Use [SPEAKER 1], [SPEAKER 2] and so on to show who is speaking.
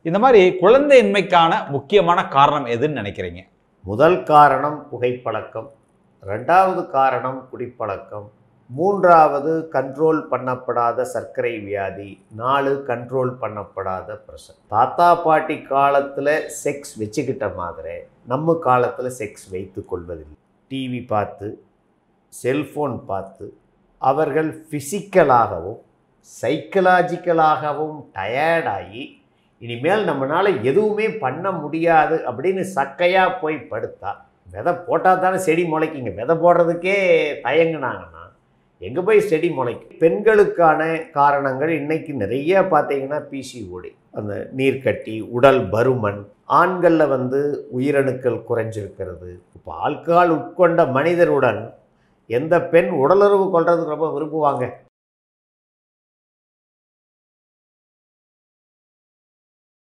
[SPEAKER 1] இந்த மாதிரி குழந்தையின்மைக்கான முக்கியமான காரணம் எதுன்னு நினைக்கிறீங்க
[SPEAKER 2] முதல் காரணம் புகைப்பழக்கம் ரெண்டாவது காரணம் குடிப்பழக்கம் மூன்றாவது கண்ட்ரோல் பண்ணப்படாத சர்க்கரை வியாதி நாலு கண்ட்ரோல் பண்ணப்படாத பிரஷர் தாத்தா பாட்டி காலத்தில் செக்ஸ் வச்சுக்கிட்ட மாதிரி நம்ம காலத்தில் செக்ஸ் வைத்து கொள்வதில்லை டிவி பார்த்து செல்ஃபோன் பார்த்து அவர்கள் ஃபிசிக்கலாகவும் சைக்கலாஜிக்கலாகவும் டயர்டாகி இனிமேல் நம்மளால் எதுவுமே பண்ண முடியாது அப்படின்னு சக்கையாக போய் படுத்தா விதை போட்டால் தானே செடி முளைக்குங்க விதை போடுறதுக்கே தயங்குனாங்கன்னா எங்கே போய் செடி முளைக்கும் பெண்களுக்கான காரணங்கள் இன்னைக்கு நிறைய பார்த்தீங்கன்னா பிசிஓடி அந்த நீர்க்கட்டி உடல் பருமன் ஆண்களில் வந்து உயிரணுக்கள் குறைஞ்சிருக்கிறது இப்போ ஆல்கஹால் உட்கொண்ட மனிதருடன் எந்த பெண் உடலுறவு கொள்றதுக்கு ரொம்ப விரும்புவாங்க